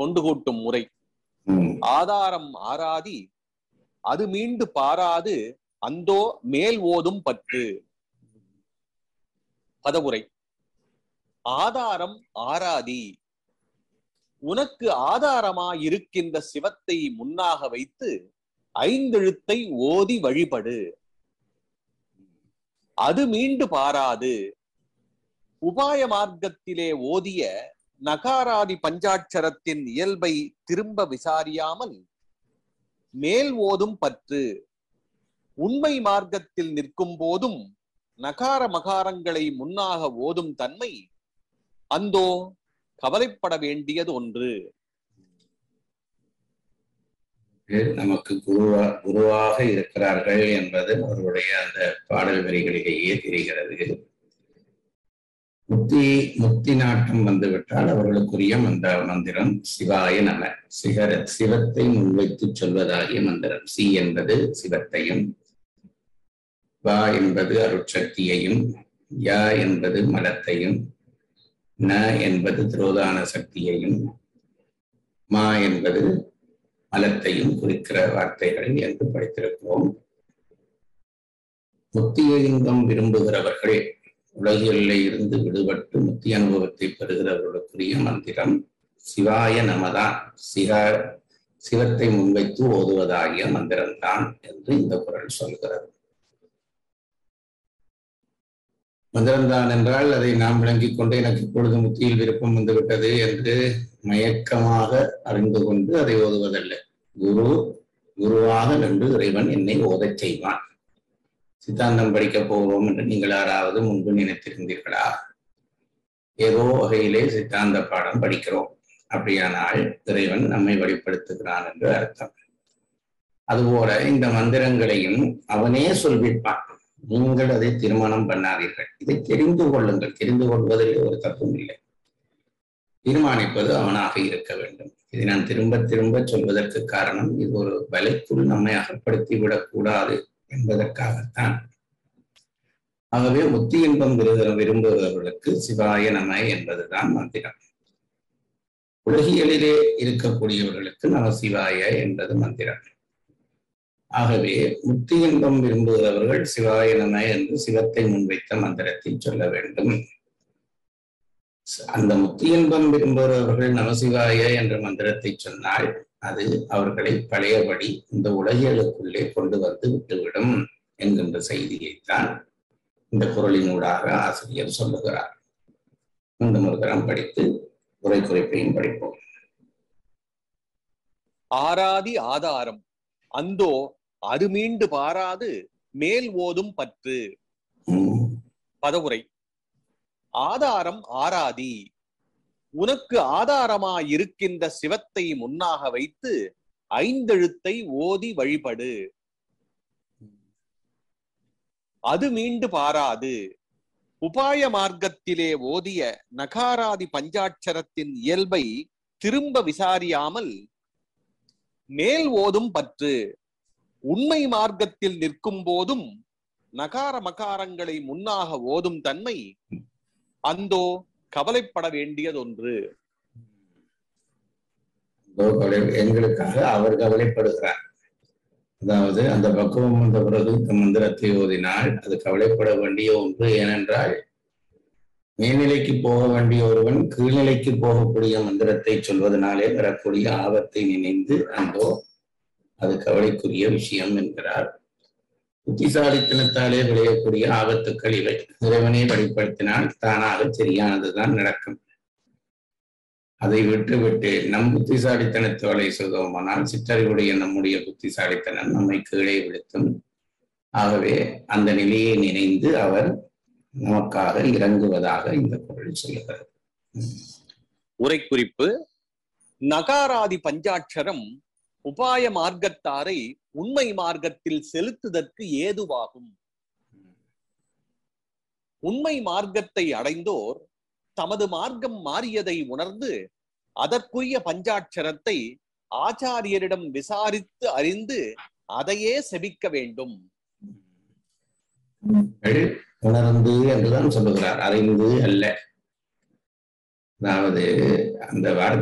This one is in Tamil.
கொண்டு கூட்டும் முறை ம், ஆதாரம் ஆராதி அது மீண்டு பாராது அந்தோ மேல் ஓதும் பற்று பதவுரை ஆதாரம் ஆராதி உனக்கு ஆதாரமா இருக்கின்ற சிவத்தை முன்னாக வைத்து ஐந்தெழுத்தை ஓதி வழிபடு அது மீண்டு பாராது உபாய மார்க்கத்திலே ஓதிய நகாராதி பஞ்சாட்சரத்தின் இயல்பை திரும்ப விசாரியாமல் மேல் ஓதும் பற்று உண்மை மார்க்கத்தில் நிற்கும் போதும் நகார மகாரங்களை முன்னாக ஓதும் தன்மை அந்தோ கவலைப்பட வேண்டியது ஒன்று நமக்கு குருவா குருவாக இருக்கிறார்கள் என்பது அவருடைய அந்த பாடல் வரிகளிலேயே தெரிகிறது முக்தி முக்தி நாட்டம் வந்துவிட்டால் அவர்களுக்குரிய மந்த மந்திரம் சிவாய நம சிகர சிவத்தை முன்வைத்து சொல்வதாகிய மந்திரம் சி என்பது சிவத்தையும் வா என்பது அருட்சக்தியையும் யா என்பது மலத்தையும் ந என்பது துரோதான சக்தியையும் மா என்பது மலத்தையும் குறிக்கிற வார்த்தைகள் என்று படித்திருக்கிறோம் முத்திய இன்பம் விரும்புகிறவர்கள் உலகிலே இருந்து விடுபட்டு முத்தி அனுபவத்தை பெறுகிறவர்களுக்குரிய மந்திரம் சிவாய நமதான் சிவா சிவத்தை முன்வைத்து ஓதுவதாகிய மந்திரம்தான் என்று இந்த குரல் சொல்கிறது மந்திரம்தான் என்றால் அதை நாம் விளங்கிக் கொண்டு எனக்கு இப்பொழுது முத்தியில் விருப்பம் வந்துவிட்டது என்று மயக்கமாக அறிந்து கொண்டு அதை ஓதுவதல்ல குரு குருவாக நின்று இறைவன் என்னை ஓதச் செய்வான் சித்தாந்தம் படிக்கப் போகிறோம் என்று நீங்கள் யாராவது முன்பு நினைத்திருந்தீர்களா ஏதோ வகையிலே சித்தாந்த பாடம் படிக்கிறோம் அப்படியானால் இறைவன் நம்மை வெளிப்படுத்துகிறான் என்று அர்த்தம் அதுபோல இந்த மந்திரங்களையும் அவனே சொல்விப்பான் நீங்கள் அதை திருமணம் பண்ணாதீர்கள் இதை தெரிந்து கொள்ளுங்கள் தெரிந்து கொள்வதில் ஒரு தப்பும் இல்லை தீர்மானிப்பது அவனாக இருக்க வேண்டும் இதை நான் திரும்ப திரும்ப சொல்வதற்கு காரணம் இது ஒரு வலைக்குள் நம்மை அகப்படுத்தி விடக்கூடாது என்பதற்காகத்தான் ஆகவே முத்தி இன்பம் விருத விரும்புபவர்களுக்கு சிவாய நம என்பதுதான் மந்திரம் உலகியலிலே இருக்கக்கூடியவர்களுக்கு நம சிவாய என்பது மந்திரம் ஆகவே முத்தி இன்பம் விரும்புகிறவர்கள் சிவாய நம என்று சிவத்தை முன்வைத்த மந்திரத்தை சொல்ல வேண்டும் அந்த முத்தி இன்பம் விரும்புகிறவர்கள் நமசிவாய என்ற மந்திரத்தை சொன்னால் அது அவர்களை பழையபடி இந்த உலகியலுக்குள்ளே கொண்டு வந்து விட்டுவிடும் என்கின்ற செய்தியைத்தான் இந்த குரலினூடாக ஆசிரியர் சொல்லுகிறார் இந்த முருகரம் படித்து உரை குறிப்பையும் படிப்போம் ஆராதி ஆதாரம் அந்தோ அது மீண்டு பாராது மேல் ஓதும் பற்று உம் பதவுரை ஆதாரம் ஆராதி உனக்கு ஆதாரமா இருக்கின்ற சிவத்தை முன்னாக வைத்து ஐந்தெழுத்தை ஓதி வழிபடு அது மீண்டு பாராது உபாய மார்க்கத்திலே ஓதிய நகாராதி பஞ்சாட்சரத்தின் இயல்பை திரும்ப விசாரியாமல் மேல் ஓதும் பற்று உண்மை மார்க்கத்தில் நிற்கும் போதும் நகார மகாரங்களை முன்னாக ஓதும் தன்மை அந்தோ கவலைப்பட வேண்டியதொன்று இதோ கவலை- எங்களுக்காக அவர் கவலைப்படுகிறார் அதாவது அந்த பக்குவம் வந்த பிறகு இந்த மந்திரத்தை ஓதினால் அது கவலைப்பட வேண்டிய ஒன்று ஏனென்றால் மேல்நிலைக்கு போக வேண்டிய ஒருவன் கீழ்நிலைக்கு போகக்கூடிய மந்திரத்தை சொல்வதனாலே வரக்கூடிய ஆபத்தை நினைந்து அந்தோ அது கவலைக்குரிய விஷயம் என்கிறார் புத்திசாலித்தனத்தாலே விளையக்கூடிய ஆபத்துக்கள் இவை இறைவனை வெளிப்படுத்தினால் தானாக சரியானதுதான் நடக்கும் அதை விட்டு விட்டு நம் புத்திசாலித்தனத்தை வலை செய்தோமானால் சிற்றறிவுடைய நம்முடைய புத்திசாலித்தனம் நம்மை கீழே விழுத்தும் ஆகவே அந்த நிலையை நினைந்து அவர் நமக்காக இறங்குவதாக இந்த குரல் சொல்லுகிறது உரை குறிப்பு நகாராதி பஞ்சாட்சரம் உபாய மார்க்கத்தாரை உண்மை மார்க்கத்தில் செலுத்துதற்கு ஏதுவாகும் உண்மை மார்க்கத்தை அடைந்தோர் தமது மார்க்கம் மாறியதை உணர்ந்து அதற்குரிய பஞ்சாட்சரத்தை ஆச்சாரியரிடம் விசாரித்து அறிந்து அதையே செபிக்க வேண்டும் நீங்கள் உணர்ந்து என்றுதான் சொல்லுகிறார் அறிந்து அல்ல அதாவது அந்த வார்த்தை